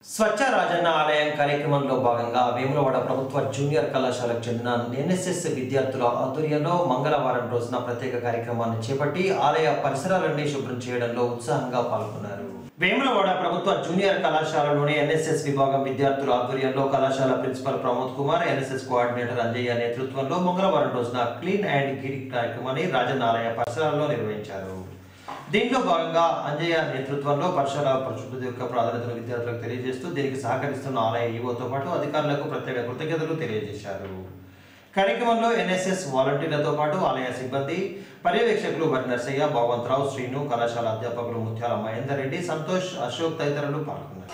స్వచ్ఛ రాజన్న ఆలయం కార్యక్రమంలో భాగంగా వేములవాడ ప్రభుత్వ జూనియర్ కళాశాలకు చెందిన ఎన్ఎస్ఎస్ విద్యార్థుల ఆధ్వర్యంలో మంగళవారం రోజున ప్రత్యేక కార్యక్రమాన్ని చేపట్టి ఆలయ పరిసరాలన్నీ శుభ్రం చేయడంలో ఉత్సాహంగా పాల్గొన్నారు వేములవాడ ప్రభుత్వ జూనియర్ కళాశాలలోని ఎన్ఎస్ఎస్ విభాగం విద్యార్థుల ఆధ్వర్యంలో కళాశాల principal Pramod Kumar NSS coordinator Anjaiah నేతృత్వంలో మంగళవారం రోజున క్లీన్ అండ్ గిరి కార్యక్రమాన్ని రాజన్న ఆలయ పరిసరాల్లో నిర్వహించారు దీంట్లో భాగంగా అంజయ్య నేతృత్వంలో పరిసర పరిశుభ్రత యొక్క ప్రాధాన్యతను విద్యార్థులకు తెలియజేస్తూ దీనికి సహకరిస్తున్న ఆలయ ఈవోతో పాటు అధికారులకు ప్రత్యేక కృతజ్ఞతలు తెలియజేశారు కార్యక్రమంలో ఎన్ఎస్ఎస్ వాలంటీర్లతో పాటు ఆలయ సిబ్బంది పర్యవేక్షకులు వరి నర్సయ్య భగవంతరావు శ్రీను కళాశాల అధ్యాపకులు ముత్యాల మహేందర్ రెడ్డి సంతోష్ అశోక్ తదితరులు పాల్గొన్నారు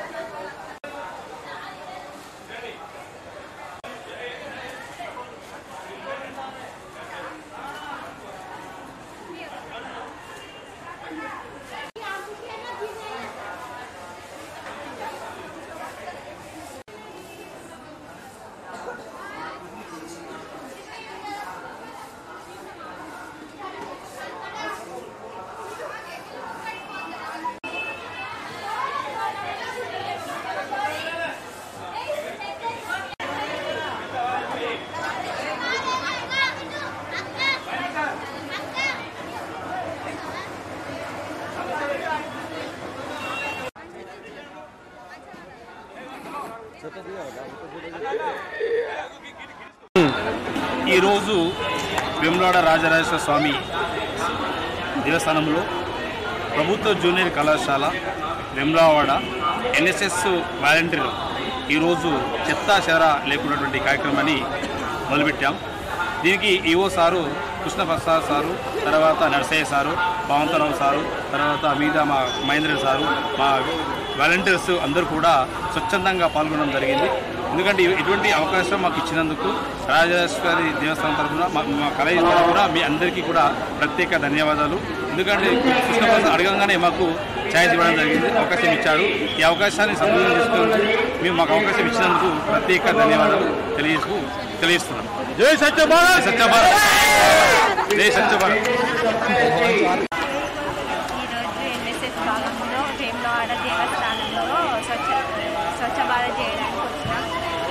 ఈరోజు వేములవాడ రాజరాజేశ్వర స్వామి దేవస్థానంలో ప్రభుత్వ జూనియర్ కళాశాల వేములవాడ ఎన్ఎస్ఎస్ వాలంటీర్ ఈరోజు చెత్త చెర లేకున్నటువంటి కార్యక్రమాన్ని మొదలుపెట్టాం దీనికి ఈఓ సారు కృష్ణప్రసాద్ సారు తర్వాత నర్సయ్య సారు పవంతరావు సారు తర్వాత మిగతా మా మహేంద్ర సారు మా వాలంటీర్స్ అందరూ కూడా స్వచ్ఛందంగా పాల్గొనడం జరిగింది ఎందుకంటే ఇ- ఇటువంటి అవకాశం మాకు ఇచ్చినందుకు రాజేశ్వరి దేవస్థానం తరఫున మా మా కళాయి తరఫున మీ అందరికీ కూడా ప్రత్యేక ధన్యవాదాలు ఎందుకంటే కృష్ణప్రసాద్ అడగంగానే మాకు ఛాయిస్ ఇవ్వడం జరిగింది అవకాశం ఇచ్చాడు ఈ అవకాశాన్ని సద్వినియోగం చేసుకుని మేము మాకు అవకాశం ఇచ్చినందుకు ప్రత్యేక ధన్యవాదాలు తెలియజేసుకు తెలియజేస్తున్నాం జై సత్యభారత్ సత్యభారత్ జై సత్యభారత్ ఈరోజు ఎన్ఎస్ఎస్ భాగంలో వేములవాడ దేవస్థానంలో స్వచ్ఛ స్వచ్ఛ భారత్ చేయడానికి వచ్చినాం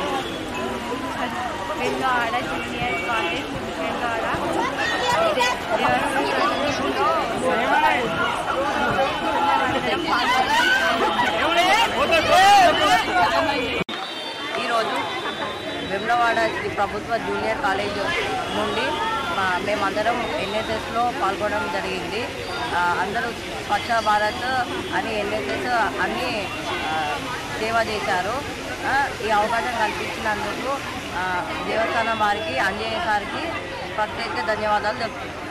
వేములవాడ జూనియర్ కాలేజ్ వేములవాడ దే- దేవస్థానంలో అందరం ఈరోజు వెమ్లవాడ శ్రీ ప్రభుత్వ జూనియర్ కాలేజ్ నుండి మా- మేమందరం ఎన్ఎస్ఎస్లో పాల్గొనడం జరిగింది ఆ, అందరూ స్వచ్ఛ భారత్ అని ఎన్ఎస్ఎస్ అన్ని ఆ, సేవ చేశారు ఆ, ఈ అవకాశం కల్పించినందుకు ఆ, దేవస్థానం వారికి అంజయ్య సార్కి ప్రత్యేక ధన్యవాదాలు తెలుపుతున్నాను